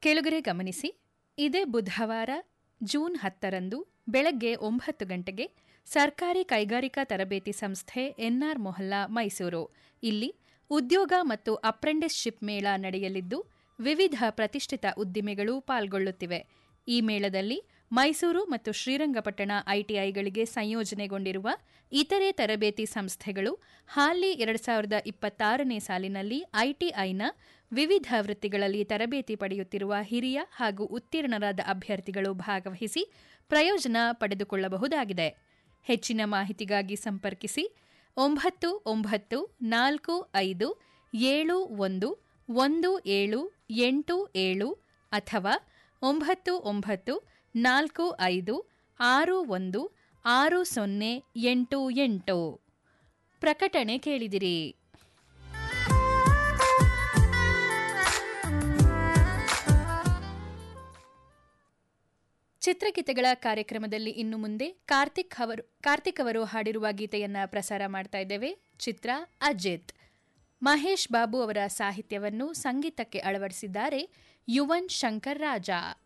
ಕೆಳಗರೆ ಗಮನಿಸಿ ಇದೇ ಬುಧವಾರ ಜೂನ್ ಹತ್ತರಂದು ಬೆಳಗ್ಗೆ ಒಂಬತ್ತು ಗಂಟೆಗೆ ಸರ್ಕಾರಿ ಕೈಗಾರಿಕಾ ತರಬೇತಿ ಸಂಸ್ಥೆ ಎನ್ಆರ್ ಮೊಹಲ್ಲಾ ಮೈಸೂರು ಇಲ್ಲಿ ಉದ್ಯೋಗ ಮತ್ತು ಅಪ್ರೆಂಟಿಸ್ಶಿಪ್ ಮೇಳ ನಡೆಯಲಿದ್ದು ವಿವಿಧ ಪ್ರತಿಷ್ಠಿತ ಉದ್ದಿಮೆಗಳು ಪಾಲ್ಗೊಳ್ಳುತ್ತಿವೆ ಈ ಮೇಳದಲ್ಲಿ ಮೈಸೂರು ಮತ್ತು ಶ್ರೀರಂಗಪಟ್ಟಣ ಐಟಿಐಗಳಿಗೆ ಸಂಯೋಜನೆಗೊಂಡಿರುವ ಇತರೆ ತರಬೇತಿ ಸಂಸ್ಥೆಗಳು ಹಾಲಿ ಎರಡು ಸಾವಿರದ ಇಪ್ಪತ್ತಾರನೇ ಸಾಲಿನಲ್ಲಿ ಐಟಿಐನ ವಿವಿಧ ವೃತ್ತಿಗಳಲ್ಲಿ ತರಬೇತಿ ಪಡೆಯುತ್ತಿರುವ ಹಿರಿಯ ಹಾಗೂ ಉತ್ತೀರ್ಣರಾದ ಅಭ್ಯರ್ಥಿಗಳು ಭಾಗವಹಿಸಿ ಪ್ರಯೋಜನ ಪಡೆದುಕೊಳ್ಳಬಹುದಾಗಿದೆ ಹೆಚ್ಚಿನ ಮಾಹಿತಿಗಾಗಿ ಸಂಪರ್ಕಿಸಿ ಒಂಬತ್ತು ಒಂಬತ್ತು ನಾಲ್ಕು ಐದು ಏಳು ಒಂದು ಒಂದು ಏಳು ಎಂಟು ಏಳು ಅಥವಾ ಒಂಬತ್ತು ಒಂಬತ್ತು ನಾಲ್ಕು ಐದು ಆರು ಒಂದು ಆರು ಸೊನ್ನೆ ಎಂಟು ಎಂಟು ಪ್ರಕಟಣೆ ಕೇಳಿದಿರಿ ಚಿತ್ರಗೀತೆಗಳ ಕಾರ್ಯಕ್ರಮದಲ್ಲಿ ಇನ್ನು ಮುಂದೆ ಕಾರ್ತಿಕ್ ಅವರು ಕಾರ್ತಿಕ್ ಅವರು ಹಾಡಿರುವ ಗೀತೆಯನ್ನ ಪ್ರಸಾರ ಮಾಡ್ತಾ ಇದ್ದೇವೆ ಚಿತ್ರ ಅಜಿತ್ ಮಹೇಶ್ ಬಾಬು ಅವರ ಸಾಹಿತ್ಯವನ್ನು ಸಂಗೀತಕ್ಕೆ ಅಳವಡಿಸಿದ್ದಾರೆ ಯುವನ್ ಶಂಕರ್ ರಾಜ